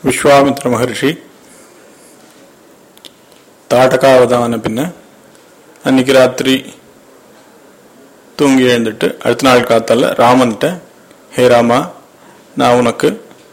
വിശ്വാമിത്ര മഹർഷി தாட்டகாவதான பின்ன அன்னைக்கு ராத்திரி தூங்கி எழுந்துட்டு அடுத்த நாள் காத்தால ராமன்கிட்ட ஹே ராமா நான் உனக்கு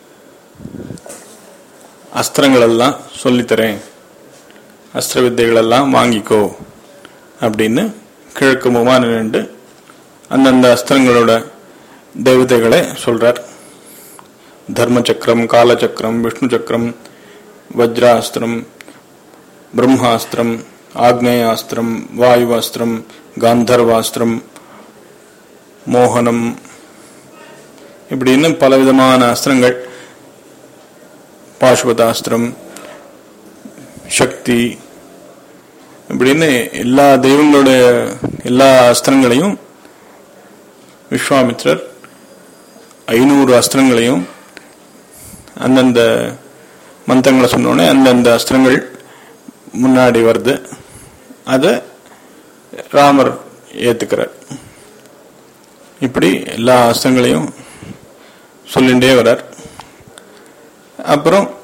அஸ்திரங்கள் எல்லாம் சொல்லித்தரேன் அஸ்திர வித்தைகள் எல்லாம் வாங்கிக்கோ அப்படின்னு கிழக்கு முகமா நின்று அந்தந்த அஸ்திரங்களோட தேவதைகளை சொல்றார் தர்ம சக்கரம் காலச்சக்கரம் விஷ்ணு சக்கரம் வஜ்ராஸ்திரம் பிரம்மாஸ்திரம் ஆக்னேயாஸ்திரம் வாயுவாஸ்திரம் காந்தர்வாஸ்திரம் மோகனம் இப்படின்னு பலவிதமான அஸ்திரங்கள் பாசுபதாஸ்திரம் சக்தி இப்படின்னு எல்லா தெய்வங்களுடைய எல்லா அஸ்திரங்களையும் விஸ்வாமித்ரர் ஐநூறு அஸ்திரங்களையும் அந்தந்த மந்திரங்களை சொன்னோடனே அந்தந்த அஸ்திரங்கள் முன்னாடி வருது அதை ராமர் ஏத்துக்கிறார் இப்படி எல்லா அஸ்திரங்களையும் சொல்லிண்டே வரார் அப்புறம்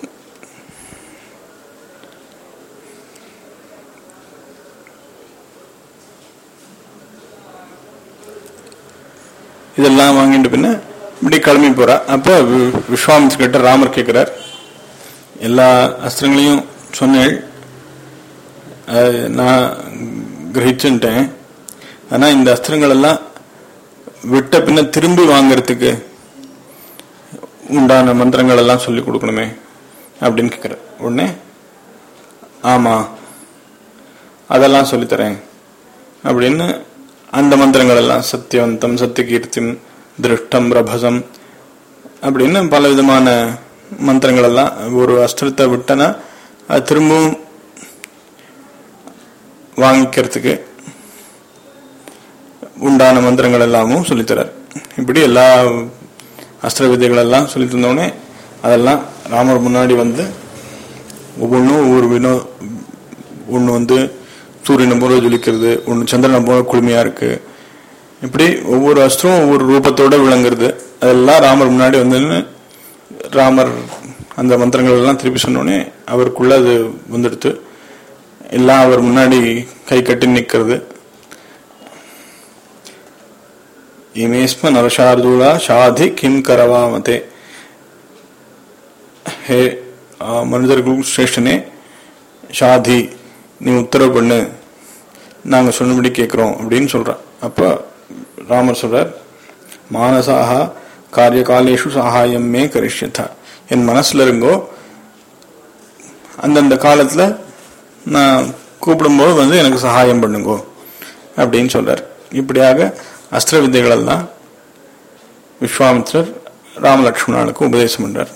இதெல்லாம் வாங்கிட்டு பின்ன இப்படி கிளம்பி போறா அப்ப வி- விஸ்வாமித்திர கிட்ட ராமர் கேட்கிறார் எல்லா அஸ்திரங்களையும் சொன்னேள் அது நான் கிரகிச்சுட்டேன் ஆனா இந்த அஸ்திரங்கள் எல்லாம் விட்ட பின்ன திரும்பி வாங்கறதுக்கு உண்டான மந்திரங்கள் எல்லாம் சொல்லி கொடுக்கணுமே அப்படின்னு கேட்கிறார் உடனே ஆமா அதெல்லாம் சொல்லித்தரேன் அப்படின்னு அந்த மந்திரங்கள் எல்லாம் சத்தியவந்தம் சத்தியகீர்த்திம் திருஷ்டம் ரபசம் அப்படின்னு பல விதமான மந்திரங்கள் எல்லாம் ஒரு அஸ்திரத்தை விட்டனா அது திரும்பவும் வாங்கிக்கிறதுக்கு உண்டான மந்திரங்கள் எல்லாமும் சொல்லித்தரார் இப்படி எல்லா அஸ்திர வித்தைகள் எல்லாம் சொல்லி தந்தோடனே அதெல்லாம் ராமர் முன்னாடி வந்து ஒவ்வொன்றும் ஒவ்வொரு வினோ ஒன்று வந்து சூரியனை போல ஜொலிக்கிறது ஒன்று சந்திரனை போல குளுமையா இருக்கு இப்படி ஒவ்வொரு அஸ்திரம் ஒவ்வொரு ரூபத்தோட விளங்குறது அதெல்லாம் ராமர் முன்னாடி வந்து நின்னு ராமர் அந்த மந்திரங்கள் எல்லாம் திருப்பி சொன்னோடனே அவருக்குள்ள அது வந்துடுத்து எல்லாம் அவர் முன்னாடி கை கட்டி நிற்கிறது இமேஸ்ம நரசார்தூலா ஷாதி கிம் கரவாமதே ஹே ஆ, மனிதர்கள் சிரேஷ்டனே ஷாதி நீ உத்தரவு பண்ணு நாங்க சொன்னபடி கேட்கிறோம் அப்படின்னு சொல்றான் அப்ப ராமர் சொல்றார் மானசாக காரிய காலேஷு சகாயம் மே கரிஷ்யதா என் மனசுல இருங்கோ அந்தந்த காலத்துல நான் கூப்பிடும்போது வந்து எனக்கு சகாயம் பண்ணுங்கோ அப்படின்னு சொல்றார் இப்படியாக அஸ்திர வித்தைகள் எல்லாம் விஸ்வாமித்ரர் ராமலட்சுமணனுக்கு உபதேசம் பண்றார்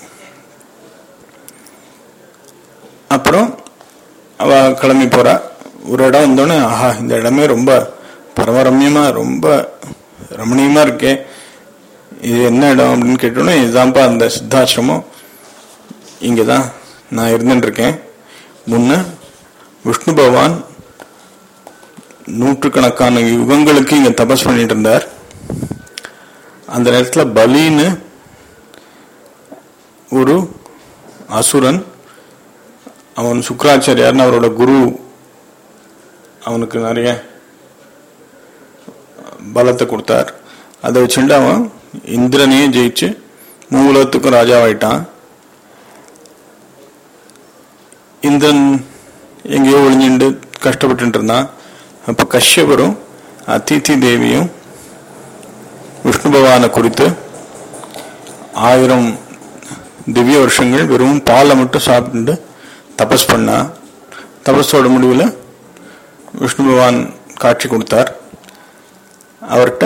அப்புறம் அவ கிளம்பி போறா ஒரு இடம் வந்தோடனே ஆஹா இந்த இடமே ரொம்ப பரமரம்யமா ரொம்ப ரமணீயமா இருக்கே இது என்ன இடம் அப்படின்னு கேட்டோன்னே இதுதான்ப்பா அந்த சித்தாசிரமம் இங்கதான் நான் இருந்துட்டு இருக்கேன் முன்ன விஷ்ணு பகவான் நூற்றுக்கணக்கான யுகங்களுக்கு இங்க தபஸ் பண்ணிட்டு இருந்தார் அந்த நேரத்துல பலின்னு ஒரு அசுரன் அவன் சுக்கராச்சாரியார்னு அவரோட குரு அவனுக்கு நிறைய பலத்தை கொடுத்தார் அதை வச்சுட்டு அவன் இந்திரனையே ஜெயிச்சு மூலத்துக்கும் ராஜாவாயிட்டான் இந்திரன் எங்கேயோ ஒளிஞ்சுண்டு கஷ்டப்பட்டு இருந்தான் அப்ப கஷ்யபரும் அதிதி தேவியும் விஷ்ணு பகவானை குறித்து ஆயிரம் திவ்ய வருஷங்கள் வெறும் பாலை மட்டும் சாப்பிட்டு தபஸ் பண்ணா தபஸோட முடிவில் விஷ்ணு பகவான் காட்சி கொடுத்தார் அவர்கிட்ட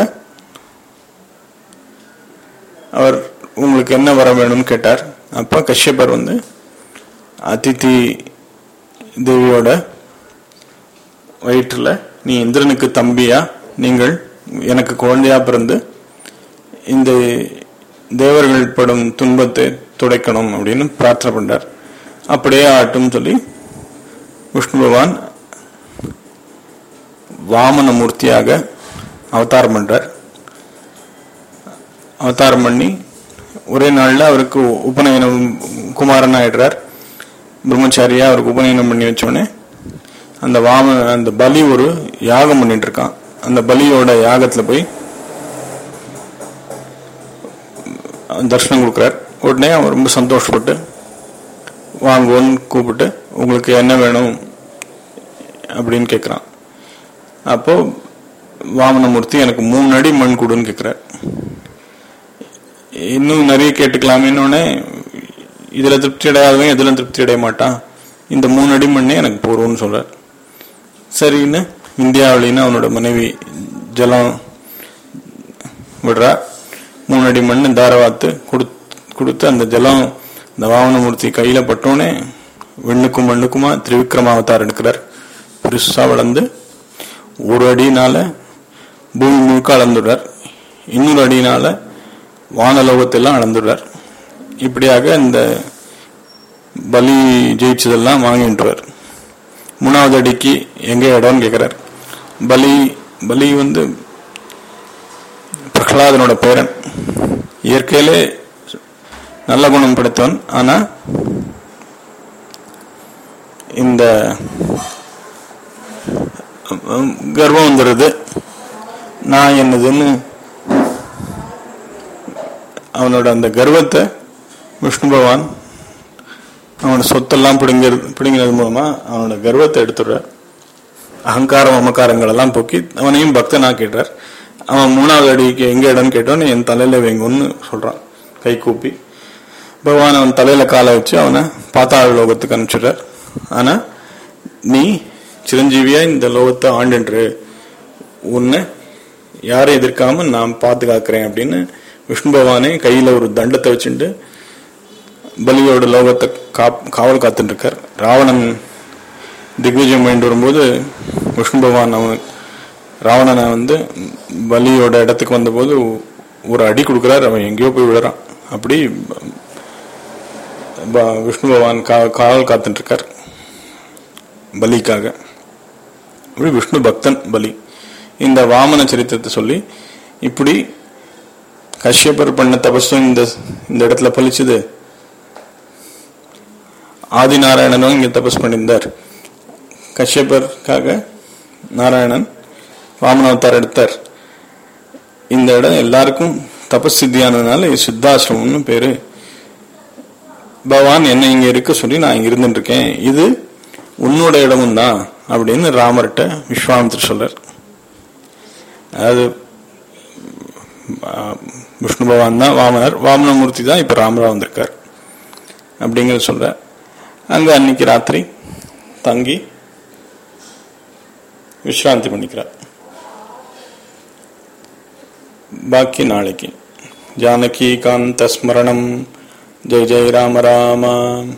அவர் உங்களுக்கு என்ன வர வேணும்னு கேட்டார் அப்ப கஷ்யபர் வந்து அதிதி தேவியோட வயிற்றுல நீ இந்திரனுக்கு தம்பியா நீங்கள் எனக்கு குழந்தையா பிறந்து இந்த தேவர்கள் படும் துன்பத்தை துடைக்கணும் அப்படின்னு பிரார்த்தனை பண்றார் அப்படியே ஆட்டும் சொல்லி விஷ்ணு பகவான் வாமன மூர்த்தியாக அவதாரம் பண்றார் அவதாரம் பண்ணி ஒரே நாள்ல அவருக்கு உபநயனம் குமாரன் ஆயிடுறார் பிரம்மச்சாரியா அவருக்கு உபநயனம் பண்ணி வச்சோடனே அந்த வாம அந்த பலி ஒரு யாகம் பண்ணிட்டு இருக்கான் அந்த பலியோட யாகத்துல போய் தர்ஷனம் கொடுக்குறார் உடனே அவன் ரொம்ப சந்தோஷப்பட்டு வாங்குவோன்னு கூப்பிட்டு உங்களுக்கு என்ன வேணும் அப்படின்னு கேட்குறான் அப்போ வாமனமூர்த்தி எனக்கு மூணு அடி மண் கொடுன்னு கேட்குறார் இன்னும் நிறைய கேட்டுக்கலாமேன்னு இதுல திருப்தி அடையாதவன் இதுல திருப்தி அடைய மாட்டான் இந்த மூணு அடி மண்ணே எனக்கு போறோம்னு சொல்றார் சரின்னு இந்தியாவிலின்னு அவனோட மனைவி ஜலம் விடுறா மூணு அடி மண் தாரவாத்து கொடுத்து அந்த ஜலம் இந்த வாமனமூர்த்தி கையில பட்டோன்னே வெண்ணுக்கும் மண்ணுக்குமா திரிவிக்ரமாவதார் எடுக்கிறார் பெருசா வளர்ந்து ஒரு அடினால பூமி முழுக்க அளந்துடுறார் இன்னொரு அடினால வானலோகத்தெல்லாம் அளந்துடுறார் இப்படியாக இந்த பலி ஜெயிச்சதெல்லாம் வாங்கிட்டுவார் மூணாவது அடிக்கு எங்க இடம்னு கேட்கிறார் பலி பலி வந்து பிரகலாதனோட பேரன் இயற்கையிலே நல்ல குணம் படைத்தவன் ஆனா இந்த கர்வம் வந்துடுது நான் என்னதுன்னு அவனோட அந்த கர்வத்தை விஷ்ணு பகவான் அவனோட சொத்தெல்லாம் பிடுங்கிறது பிடுங்கினது மூலமா அவனோட கர்வத்தை எடுத்துடுறார் அகங்காரம் அமக்காரங்கள் எல்லாம் போக்கி அவனையும் பக்தனாக்கிடுறார் அவன் மூணாவது அடிக்கு எங்க இடம்னு கேட்டோன்னு என் தலையில வைங்கன்னு சொல்றான் கை கூப்பி பகவான் அவன் தலையில காலை வச்சு அவனை பாத்தாள லோகத்துக்கு அனுப்பிச்சிடுறார் ஆனா நீ சிரஞ்சீவியா இந்த லோகத்தை ஆண்டுன்று உன்னை யாரும் எதிர்க்காம நான் பாதுகாக்கிறேன் அப்படின்னு விஷ்ணு பகவானே கையில ஒரு தண்டத்தை வச்சுட்டு பலியோட லோகத்தை காவல் காத்துட்டு இருக்கார் ராவணன் திக்விஜயம் பண்ணிட்டு வரும்போது விஷ்ணு பகவான் அவன் ராவணனை வந்து பலியோட இடத்துக்கு வந்தபோது ஒரு அடி கொடுக்குறார் அவன் எங்கேயோ போய் விடுறான் அப்படி விஷ்ணு பகவான் காவல் காத்துட்டு இருக்கார் பலிக்காக அப்படி விஷ்ணு பக்தன் பலி இந்த வாமன சரித்திரத்தை சொல்லி இப்படி கஷ்யப்பர் பண்ண தபஸும் இந்த இந்த இடத்துல பலிச்சுது ஆதி நாராயணனும் இங்க தபஸ் பண்ணியிருந்தார் கஷ்யப்பருக்காக நாராயணன் வாமன அவதார் எடுத்தார் இந்த இடம் எல்லாருக்கும் தபஸ் சித்தியானதுனால இது சித்தாசிரமம்னு பேரு பகவான் என்ன இங்க இருக்க சொல்லி நான் இங்க இருந்துட்டு இருக்கேன் இது உன்னோட இடமும் தான் அப்படின்னு ராமர்கிட்ட விஸ்வாமித்திர சொல்றார் அதாவது விஷ்ணு பகவான் தான் வாமனர் வாமனமூர்த்தி தான் இப்ப ராமரா வந்திருக்கார் அப்படிங்கிறத சொல்ற அங்க அன்னைக்கு ராத்திரி தங்கி விஸ்ராந்தி பண்ணிக்கிறார் பாக்கி நாளைக்கு ஜானகி காந்த ஸ்மரணம் ஜெய் ஜெய் ராம ராம